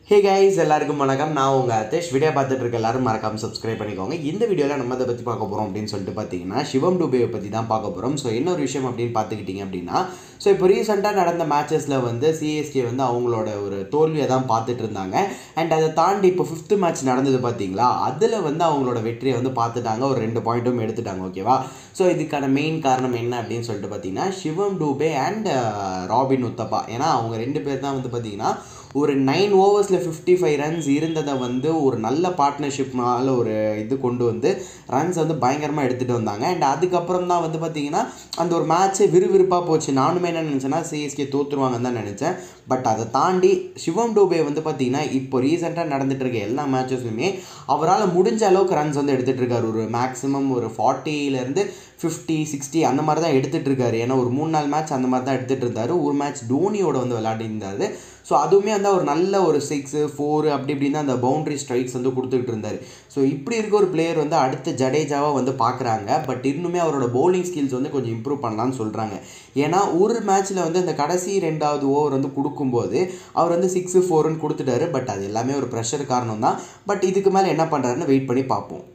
hey guys எல்லாருக்கும் வணக்கம் நான் உங்கள் அத்தேஷ் வீடியோ பார்த்துட்டு இருக்க எல்லாரும் மறக்காம சப்ஸ்கிரைப் பண்ணிக்கோங்க இந்த வீடியோவில் நம்ம அதை பற்றி பார்க்க போகிறோம் அப்படின்னு சொல்லிட்டு பார்த்தீங்கன்னா சிவம் டுபேவை பற்றி தான் பார்க்க போகிறோம் ஸோ என்ன ஒரு விஷயம் அப்படின்னு பார்த்துக்கிட்டிங்க அப்படின்னா ஸோ இப்போ ரீசெண்டாக நடந்த மேட்சஸில் வந்து சிஎஸ்கே வந்து அவங்களோட ஒரு தோல்வியை தான் பார்த்துட்டு இருந்தாங்க அண்ட் அதை தாண்டி இப்போ ஃபிஃப்த்து மேட்ச் நடந்தது பார்த்தீங்களா அதில் வந்து அவங்களோட வெற்றியை வந்து பார்த்துட்டாங்க ஒரு ரெண்டு பாயிண்ட்டும் எடுத்துட்டாங்க ஓகேவா ஸோ இதுக்கான மெயின் காரணம் என்ன அப்படின்னு சொல்லிட்டு பார்த்தீங்கன்னா சிவம் டூபே அண்ட் ராபின் உத்தப்பா ஏன்னா அவங்க ரெண்டு பேர் தான் வந்து பார்த்தீங்கன்னா ஒரு நைன் ஓவர்ஸில் ஃபிஃப்டி ஃபைவ் ரன்ஸ் இருந்ததை வந்து ஒரு நல்ல பார்ட்னர்ஷிப்னால ஒரு இது கொண்டு வந்து ரன்ஸ் வந்து பயங்கரமாக எடுத்துகிட்டு வந்தாங்க அண்ட் அதுக்கப்புறம் தான் வந்து பார்த்தீங்கன்னா அந்த ஒரு மேட்ச்சே விறுவிறுப்பாக போச்சு நானுமே என்ன நினச்சேன்னா சிஎஸ்கே தோற்றுருவாங்கன்னு தான் நினச்சேன் பட் அதை தாண்டி சிவம் டூபே வந்து பார்த்தீங்கன்னா இப்போ ரீசெண்டாக நடந்துட்டு இருக்க எல்லா மேட்சஸ்லையுமே அவரால் முடிஞ்ச அளவுக்கு ரன்ஸ் வந்து எடுத்துகிட்டு இருக்காரு ஒரு மேக்ஸிமம் ஒரு ஃபார்ட்டிலேருந்து ஃபிஃப்டி சிக்ஸ்டி அந்த மாதிரி தான் எடுத்துகிட்டு இருக்காரு ஏன்னா ஒரு மூணு நாலு மேட்ச் அந்த மாதிரி தான் எடுத்துகிட்டு இருந்தார் ஒரு மேட்ச் டோனியோட வந்து விளையாடிருந்தார் ஸோ அதுவுமே வந்து ஒரு நல்ல ஒரு சிக்ஸு ஃபோரு அப்படி இப்படின்னு அந்த பவுண்டரி ஸ்ட்ரைக்ஸ் வந்து கொடுத்துக்கிட்டு இருந்தார் ஸோ இப்படி இருக்க ஒரு பிளேயர் வந்து அடுத்த ஜடேஜாவை வந்து பார்க்குறாங்க பட் இன்னுமே அவரோட பவுலிங் ஸ்கில்ஸ் வந்து கொஞ்சம் இம்ப்ரூவ் பண்ணலாம்னு சொல்கிறாங்க ஏன்னா ஒரு மேட்ச்சில் வந்து இந்த கடைசி ரெண்டாவது ஓவர் வந்து கொடுக்கும்போது அவர் வந்து சிக்ஸு ஃபோருன்னு கொடுத்துட்டாரு பட் அது எல்லாமே ஒரு ப்ரெஷர் காரணம் தான் பட் இதுக்கு மேலே என்ன பண்ணுறாருன்னு வெயிட் பண்ணி பார்ப்போம்